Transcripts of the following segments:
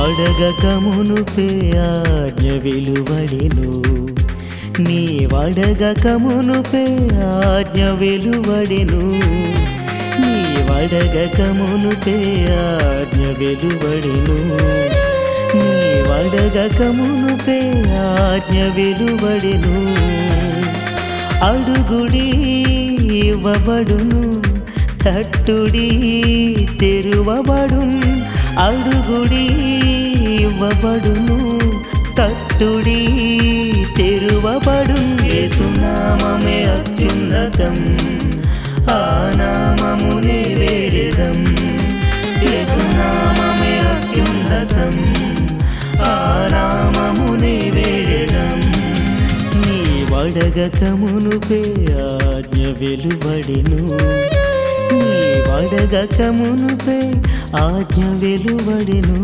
వడగక మునుపే ఆజ్ఞ వెలువడెను నీ వడగక మునుపే ఆజ్ఞ వెలువడెను నీ వడగక మునుపే ఆజ్ఞ వెలువడెను నీ వడగక మునుపే ఆజ్ఞ వెలువడెను అడుగుడి ఇవ్వబడును తట్టుడి తెరువబడును అడుగుడి ఇవ్వబడును తట్టుడి తెరువబడును యేసునామమే అత్యున్నతం ఆ నామమునే వేడెదం యేసునామమే అత్యున్నతం ఆ నామమునే వేడెదం నీ వడగక మునుపే ఆజ్ఞ వెలువడెను నీ వడగక మునుపే ఆజ్ఞ వెలువడెను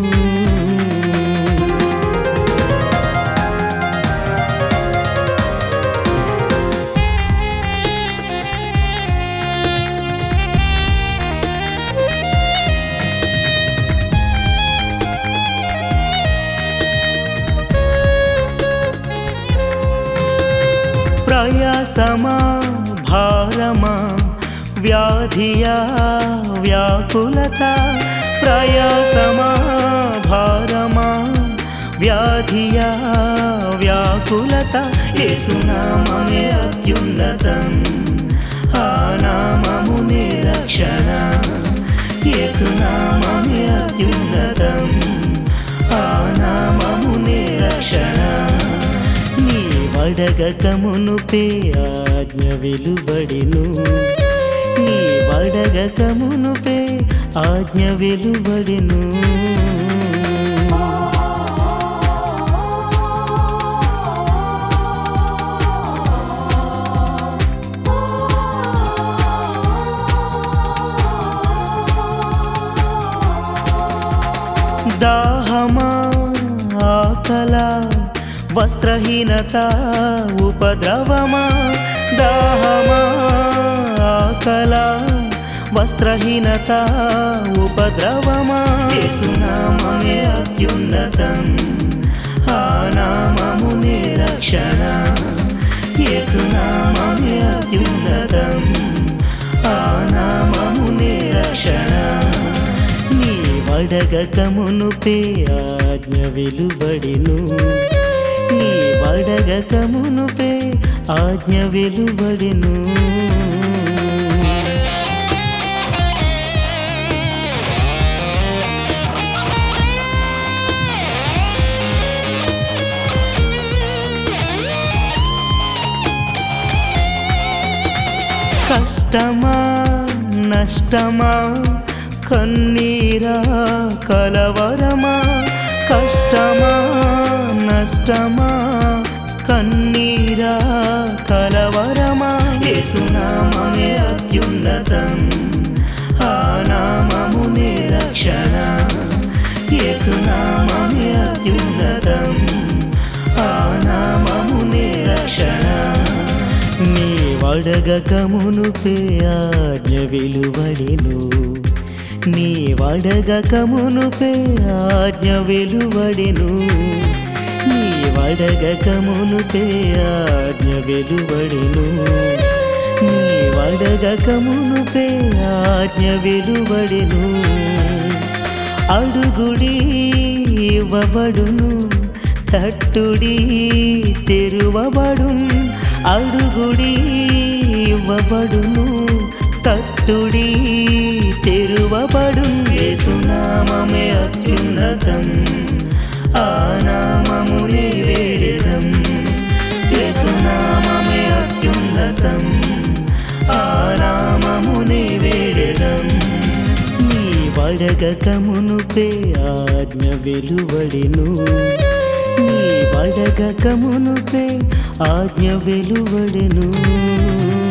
ప్రయాసమా భారమా వ్యాధియా వ్యాకులత ప్రయాసమా భారమా వ్యాధియా వ్యాకులత యేసునామమే అత్యున్నతం ఆ నామమునే రక్షణ యేసునామమే అత్యున్నతం ఆ నామమునే రక్షణ నీ వడగక మునుపే ఆజ్ఞ వెలువడెను నీ వడగక మునుపే ఆజ్ఞ వెలువడెను దాహమా ఆకల వస్త్రహీనత ఉపద్రవమా దాహమా ఆకల వస్త్రహీనత ఉపద్రవమా యేసునామమే అత్యున్నతం ఆ నామమునే రక్షణ యేసునామమే అత్యున్నతం ఆ నామమునే రక్షణ నీ వడగక మునుపే ఆజ్ఞ వెలువడెను నీ వడగక మునుపే ఆజ్ఞ వెలువడెను కష్టమా నష్టమా కన్నీరా కలవరమా కష్టమా నష్టమా కన్నీరా కలవరమా యేసునామమే అత్యున్నతం ఆ నామమునే రక్షణ యేసునామమే అత్యున్నతం ఆ నామమునే రక్షణ నీ వడగక మునుపే ఆజ్ఞ వెలువడెను నీ వడగక మునుపే ఆజ్ఞ వెలువడెను నీ వడగక మునుపే ఆజ్ఞ వెలువడెను నీ వడగక మునుపే ఆజ్ఞ వెలువడెను అడుగుడి ఇవ్వబడును తట్టుడి తెరువబడును అడుగుడి ఇవ్వబడును తట్టుడి తెరువబడును యేసునామమే అత్యున్నతం ఆ నామమునే వేడెదం యేసునామమే అత్యున్నతం ఆ నామమునే వేడెదం నీ వడగక మునుపే ఆజ్ఞ వెలువడెను నీ వడగక మునుపే ఆజ్ఞ వెలువడెను